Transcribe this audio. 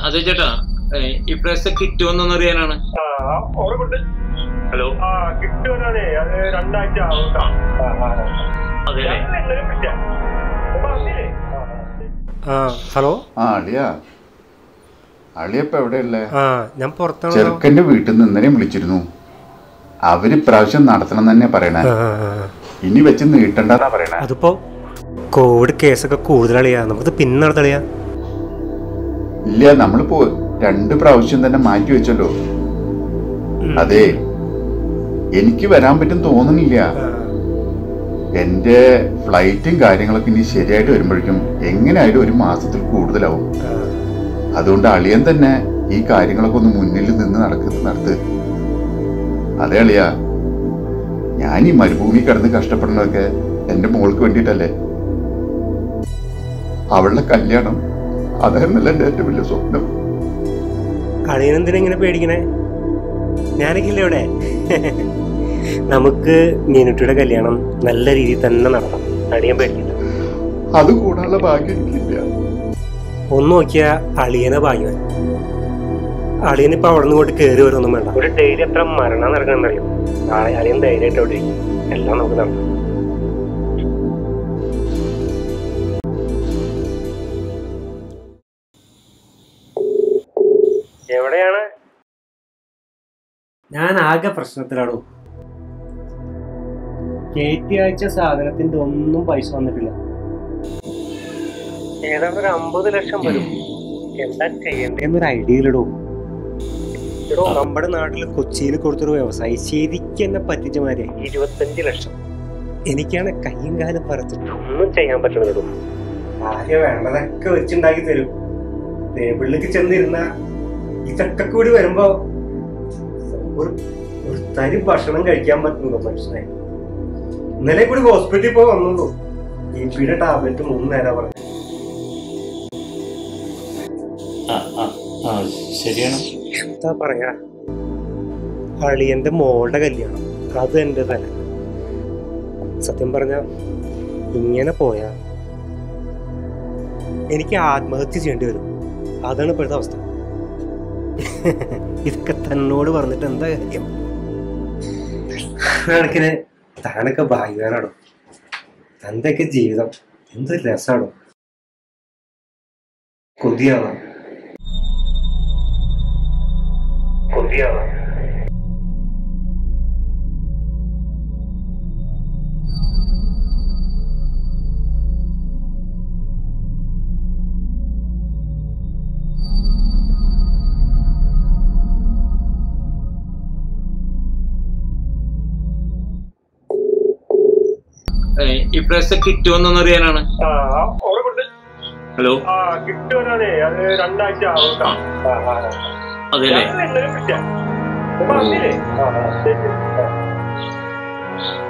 അതെ ചേട്ടാ ഏ, ഇപ്രാവശ്യത്തെ കിട്ടുമെന്നൊന്ന് അറിയാനാണ് ആ ഉറപ്പുണ്ട് ഹലോ ആ കിട്ടുവാനാണേ അത് രണ്ടാഴ്ച ആവും കേട്ടോ. ആ, ആ, ആ. അതെ ഞാൻ ഇന്നലെ വിളിക്കാം. അപ്പൊ അങ്ങനെ. ആ, ആ, ശരി. ആ ഹലോ ആ അളിയ അളിയപ്പ എവിടെയല്ലേ ആ ഞാൻ പുറത്താണോ ചെറുക്കന്റെ വീട്ടിൽ നിന്ന് ഇന്നലെയും വിളിച്ചിരുന്നു അവര് ഇപ്രാവശ്യം നടത്തണം തന്നെ പറയണേ ആ, ആ, ആ. ഇനി വെച്ച് നീട്ടണ്ടെന്നാ പറയണേ അതിപ്പോ കോവിഡ് കേസൊക്കെ കൂടുതലളിയാ നമുക്കത് പിന്നെ നടത്തളിയാ ഇല്ല നമ്മളിപ്പോ രണ്ട് പ്രാവശ്യം തന്നെ മാറ്റി വെച്ചല്ലോ അതെ എനിക്ക് വരാൻ പറ്റും തോന്നുന്നില്ല എന്റെ ഫ്ലൈറ്റും കാര്യങ്ങളൊക്കെ ഇനി ശരിയായിട്ട് വരുമ്പോഴേക്കും എങ്ങനെയായാലും ഒരു മാസത്തിൽ കൂടുതലാവും അതുകൊണ്ട് അളിയൻ തന്നെ ഈ കാര്യങ്ങളൊക്കെ ഒന്ന് മുന്നിൽ നിന്ന് നടക്ക് നടത്ത് അതെ അളിയ ഞാൻ ഈ മരുഭൂമി കിടന്ന് കഷ്ടപ്പെടുന്നതൊക്കെ എന്റെ മോൾക്ക് വേണ്ടിയിട്ടല്ലേ അവളുടെ കല്യാണം അതായിരുന്നല്ലോ എന്റെ ഏറ്റവും വലിയ സ്വപ്നം അളിയനെന്തിനാ ഇങ്ങനെ പേടിക്കണേ ഞാനൊക്കെ ഇല്ല ഇവിടെ നമുക്ക് മീനുട്ടിയുടെ കല്യാണം നല്ല രീതിയിൽ തന്നെ നടത്താം അളിയൻ പേടിക്കില്ല അത് കൂടാനുള്ള ഭാഗ്യം എനിക്കില്ല ഒന്ന് നോക്കിയാ അളിയനെ ഭാഗ്യവാൻ അളിയൻ ഇപ്പൊ അവിടെ നിന്ന് ഇങ്ങോട്ട് കയറി വരുമൊന്നും വേണ്ട ഒരു ഡെയിലി എത്ര മരണം നടക്കണമെന്നറിയോ നാളെ അളിയൻ ധൈര്യമായിട്ട് അവിടെ ഇരിക്കും. എല്ലാം നമുക്ക് നടത്താം എവിടെയാണ് ഞാൻ ആകെ പ്രശ്നത്തിലാണോ കയറ്റി അയച്ച സാധനത്തിന്റെ ഒന്നും പൈസ വന്നിട്ടില്ല ഏതാണ്ട് ഒരു അമ്പത് ലക്ഷം വരും എന്താ ചെയ്യണ്ടെന്നൊരു ഐഡിയ ഇല്ലടോ എടോ നമ്മുടെ നാട്ടിൽ കൊച്ചിയിൽ കൊടുത്തൊരു വ്യവസായി ശരിക്കും എന്നെ പറ്റിച്ച മാതിരി ഇരുപത്തഞ്ച് ലക്ഷം എനിക്കാണ് കയ്യും കാലും പറിച്ചിട്ട് ഒന്നും ചെയ്യാൻ പറ്റണല്ലോ ആകെ വേണ്ടതൊക്കെ വെച്ചുണ്ടാക്കി തരും ടേബിളിലേക്ക് ചെന്നിരുന്ന ഇതൊക്കെ കൂടി വരുമ്പോ ഒരു ഒരു തരി ഭക്ഷണം കഴിക്കാൻ പറ്റുന്നുണ്ടോ മനുഷ്യനെ ഇന്നലെ കൂടി ഹോസ്പിറ്റലിൽ പോയി വന്നുള്ളൂ ബി പിയുടെ ടാബ്ലറ്റ് മൂന്ന് നേരം പറഞ്ഞു ആ ആ ആ ശരിയാണ് എന്താ പറയാ അളിയന്റെ മോളുടെ കല്യാണം അത് എന്റെ തന്നെ സത്യം പറഞ്ഞ ഇങ്ങനെ പോയാ എനിക്ക് ആത്മഹത്യ ചെയ്യേണ്ടി വരും അതാണ് ഇപ്പോഴത്തെ അവസ്ഥ ഇതൊക്കെ തന്നോട് പറഞ്ഞിട്ട് എന്താ കാര്യം കണക്കിന് താനൊക്കെ ഭാഗ്യവാനാണോ തന്റെയൊക്കെ ജീവിതം എന്ത് രസാണോ കൊതിയാവാം കൊതിയാവാം ഏ, ഇപ്രാവശ്യത്തെ കിട്ടുമെന്നൊന്ന് അറിയാനാണ് ആ ഉറപ്പുണ്ട് ഹലോ ആ കിട്ടുവാനാണേ അത് രണ്ടാഴ്ച ആവും കേട്ടോ. ആ, ആ, ആ. അതെല്ലേ ഞാൻ ഇന്നലെ വിളിക്കാം. അപ്പൊ അങ്ങനെ. ആ, ആ, ശരി. ആ.